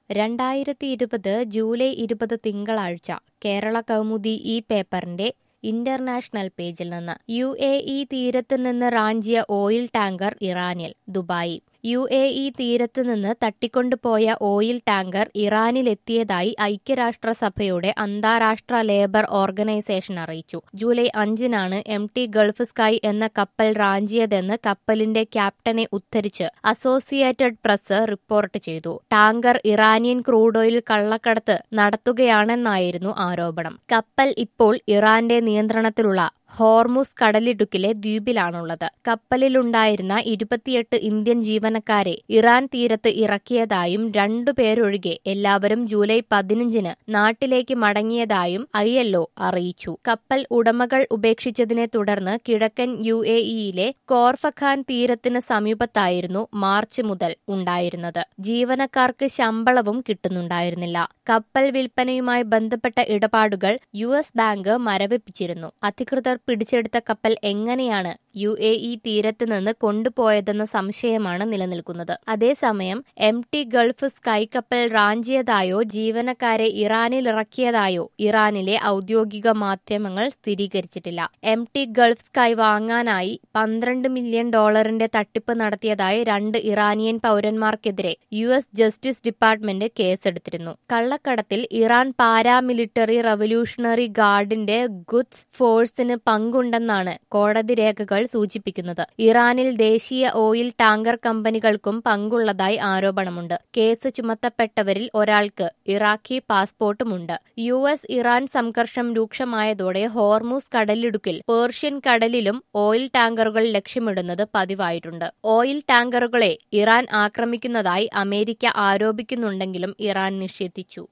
രണ്ടായിരത്തി ഇരുപത് ജൂലൈ ഇരുപത് തിങ്കളാഴ്ച കേരള കൗമുദി ഈ പേപ്പറിന്റെ ഇന്റർനാഷണൽ പേജിൽ നിന്ന് യു എ ഇ തീരത്ത് നിന്ന് റാഞ്ചിയ ഓയിൽ ടാങ്കർ ഇറാനിൽ ദുബായി യു എ ഇ തീരത്ത് നിന്ന് തട്ടിക്കൊണ്ടുപോയ ഓയിൽ ടാങ്കർ ഇറാനിലെത്തിയതായി ഐക്യരാഷ്ട്രസഭയുടെ അന്താരാഷ്ട്ര ലേബർ ഓർഗനൈസേഷൻ അറിയിച്ചു ജൂലൈ അഞ്ചിനാണ് എം ടി ഗൾഫ് സ്കൈ എന്ന കപ്പൽ റാഞ്ചിയതെന്ന് കപ്പലിന്റെ ക്യാപ്റ്റനെ ഉദ്ധരിച്ച് അസോസിയേറ്റഡ് പ്രസ് റിപ്പോർട്ട് ചെയ്തു ടാങ്കർ ഇറാനിയൻ ക്രൂഡ് ഓയിൽ കള്ളക്കടത്ത് നടത്തുകയാണെന്നായിരുന്നു ആരോപണം കപ്പൽ ഇപ്പോൾ ഇറാന്റെ നിയന്ത്രണത്തിലുള്ള ഹോർമുസ് കടലിടുക്കിലെ ദ്വീപിലാണുള്ളത് കപ്പലിലുണ്ടായിരുന്ന ഇരുപത്തിയെട്ട് ഇന്ത്യൻ ജീവനക്കാരെ ഇറാൻ തീരത്ത് ഇറക്കിയതായും രണ്ടുപേരൊഴികെ എല്ലാവരും ജൂലൈ പതിനഞ്ചിന് നാട്ടിലേക്ക് മടങ്ങിയതായും ഐ അറിയിച്ചു കപ്പൽ ഉടമകൾ ഉപേക്ഷിച്ചതിനെ തുടർന്ന് കിഴക്കൻ യു എ ഇയിലെ കോർഫഖാൻ തീരത്തിന് സമീപത്തായിരുന്നു മാർച്ച് മുതൽ ഉണ്ടായിരുന്നത് ജീവനക്കാർക്ക് ശമ്പളവും കിട്ടുന്നുണ്ടായിരുന്നില്ല കപ്പൽ വിൽപ്പനയുമായി ബന്ധപ്പെട്ട ഇടപാടുകൾ യു എസ് ബാങ്ക് മരവിപ്പിച്ചിരുന്നു അധികൃതർ പിടിച്ചെടുത്ത കപ്പൽ എങ്ങനെയാണ് യു എ ഇ തീരത്ത് നിന്ന് കൊണ്ടുപോയതെന്ന സംശയമാണ് നിലനിൽക്കുന്നത് അതേസമയം എം ടി ഗൾഫ് സ്കൈ കപ്പൽ റാഞ്ചിയതായോ ജീവനക്കാരെ ഇറാനിൽ ഇറക്കിയതായോ ഇറാനിലെ ഔദ്യോഗിക മാധ്യമങ്ങൾ സ്ഥിരീകരിച്ചിട്ടില്ല എം ടി ഗൾഫ് സ്കൈ വാങ്ങാനായി പന്ത്രണ്ട് മില്യൺ ഡോളറിന്റെ തട്ടിപ്പ് നടത്തിയതായി രണ്ട് ഇറാനിയൻ പൗരന്മാർക്കെതിരെ യു എസ് ജസ്റ്റിസ് ഡിപ്പാർട്ട്മെന്റ് കേസെടുത്തിരുന്നു കള്ളക്കടത്തിൽ ഇറാൻ പാരാമിലിറ്ററി റവല്യൂഷണറി ഗാർഡിന്റെ ഗുഡ്സ് ഫോഴ്സിന് പങ്കുണ്ടെന്നാണ് കോടതി രേഖകൾ സൂചിപ്പിക്കുന്നത് ഇറാനിൽ ദേശീയ ഓയിൽ ടാങ്കർ കമ്പനികൾക്കും പങ്കുള്ളതായി ആരോപണമുണ്ട് കേസ് ചുമത്തപ്പെട്ടവരിൽ ഒരാൾക്ക് ഇറാഖി പാസ്പോർട്ടുമുണ്ട് യു എസ് ഇറാൻ സംഘർഷം രൂക്ഷമായതോടെ ഹോർമൂസ് കടലിടുക്കിൽ പേർഷ്യൻ കടലിലും ഓയിൽ ടാങ്കറുകൾ ലക്ഷ്യമിടുന്നത് പതിവായിട്ടുണ്ട് ഓയിൽ ടാങ്കറുകളെ ഇറാൻ ആക്രമിക്കുന്നതായി അമേരിക്ക ആരോപിക്കുന്നുണ്ടെങ്കിലും ഇറാൻ നിഷേധിച്ചു